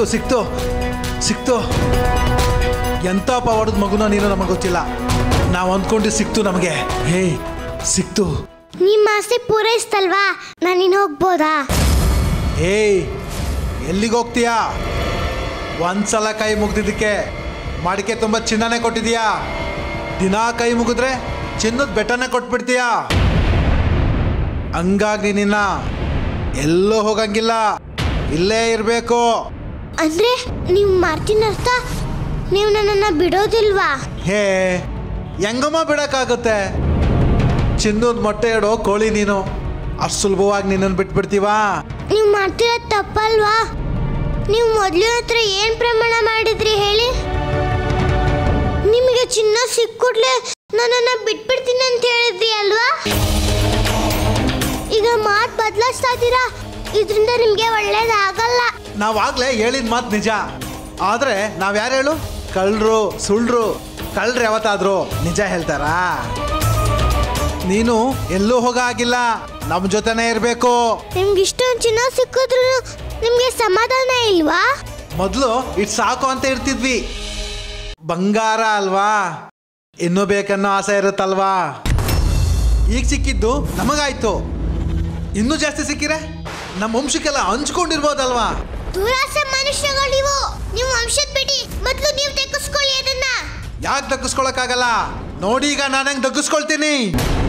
ಸಿಕ್ತು ಸಿಕ್ತು ಎಂತಪ್ಪ ಹೊಡೆದ ಮಗುನೋ ನೀನು ನಮಗೆ ಗೊತ್ತಿಲ್ಲ ನಾವು ಅಂದ್ಕೊಂಡು ಸಿಕ್ತು ನಮಗೆ ಹೇ ಸಿಕ್ತು ನಿಮ್ಮ ಆಸೆ ಪೂರೈಸ್ತಲ್ವಾ ನಾನಿನ್ ಹೋಗ್ಬೋದಾ ಏಯ್ ಎಲ್ಲಿಗೆ ಹೋಗ್ತೀಯಾ ಒಂದ್ಸಲ ಕೈ ಮುಗ್ದಿದ್ದಕ್ಕೆ ಮಡಿಕೆ ತುಂಬ ಚಿನ್ನನೇ ಕೊಟ್ಟಿದೀಯಾ ದಿನಾ ಕೈ ಮುಗಿದ್ರೆ ಚಿನ್ನದ ಬೆಟ್ಟನೇ ಕೊಟ್ಬಿಡ್ತೀಯಾ ಹಂಗಾಗಿ ನಿನ್ನ ಎಲ್ಲೂ ಹೋಗಂಗಿಲ್ಲ ಇಲ್ಲೇ ಇರಬೇಕು ಅಂದ್ರೆ ನೀವು ಮಾರ್ತಿನ ಅರ್ಥ ನೀವು ನನ್ನನ್ನು ಬಿಡೋದಿಲ್ವಾ ಹೇ ಹೆಂಗಮ್ಮ ಬಿಡಕ್ಕಾಗುತ್ತೆ ಚಿನ್ನದ ಮೊಟ್ಟೆ ಇಡೋ ಕೋಳಿ ನೀನು ಅಷ್ಟು ಸುಲಭವಾಗಿ ನಿನ್ನನ್ನು ಬಿಟ್ಬಿಡ್ತೀವಾ ನೀವು ಮಾಡ್ತಿರೋದು ತಪ್ಪಲ್ವಾ ನೀವು ಮೊದಲು ಹತ್ರ ಏನು ಪ್ರಮಾಣ ಮಾಡಿದ್ರಿ ಹೇಳಿ ನಿಮಗೆ ಚಿನ್ನ ಸಿಕ್ಕುಡ್ಲೆ ನನ್ನನ್ನು ಬಿಟ್ಬಿಡ್ತೀನಿ ಅಂತ ಹೇಳಿದ್ರಿ ಅಲ್ವಾ ಈಗ ಮಾತು ಬದಲಾಯಿಸ್ತಾ ಇದ್ದೀರಾ ಇದರಿಂದ ನಿಮಗೆ ಒಳ್ಳೇದಾಗಲ್ಲ ನಾವಾಗಲೇ ಹೇಳಿದ ಮಾತು ನಿಜ ಆದರೆ ನಾವು ಯಾರು ಹೇಳು ಕಳ್ಳರು ಸುಳ್ಳು ಕಳ್ಳರು ಯಾವತ್ತಾದ್ರು ನಿಜ ಹೇಳ್ತಾರಾ ನೀನು ಎಲ್ಲೂ ಹೋಗಾಗಿಲ್ಲ ನಮ್ಮ ಜೊತೆನೇ ಇರಬೇಕು ನಿಮ್ಗೆ ಇಷ್ಟೊಂದು ಚಿನ್ನ ಸಿಕ್ಕಿದ್ರು ನಿಮಗೆ ಸಮಾಧಾನ ಇಲ್ವಾ ಮೊದಲು ಇಟ್ ಸಾಕು ಅಂತ ಇರ್ತಿದ್ವಿ ಬಂಗಾರ ಅಲ್ವಾ ಇನ್ನೂ ಬೇಕನ್ನೋ ಆಸೆ ಇರುತ್ತಲ್ವಾ ಈಗ ಸಿಕ್ಕಿದ್ದು ನಮಗಾಯ್ತು ಇನ್ನೂ ಜಾಸ್ತಿ ಸಿಕ್ಕಿರೆ ನಮ್ಮ ವಂಶಕ್ಕೆಲ್ಲ ಹಂಚ್ಕೊಂಡಿರ್ಬೋದಲ್ವಾ ದುರಾಸೆ ಮನುಷ್ಯಗಳು ನೀವು ನೀವು ವಂಶದ ಬಿಡಿ ಮೊದಲು ನೀವು ತೆಗೆಸ್ಕೊಳ್ಳಿ ಅದನ್ನ ಯಾಕೆ ದಗ್ಗಿಸ್ಕೊಳಕ್ಕಾಗಲ್ಲ ನೋಡಿ ಈಗ ನಾನು ಹೆಂಗೆ ದಗ್ಗಿಸ್ಕೊಳ್ತೀನಿ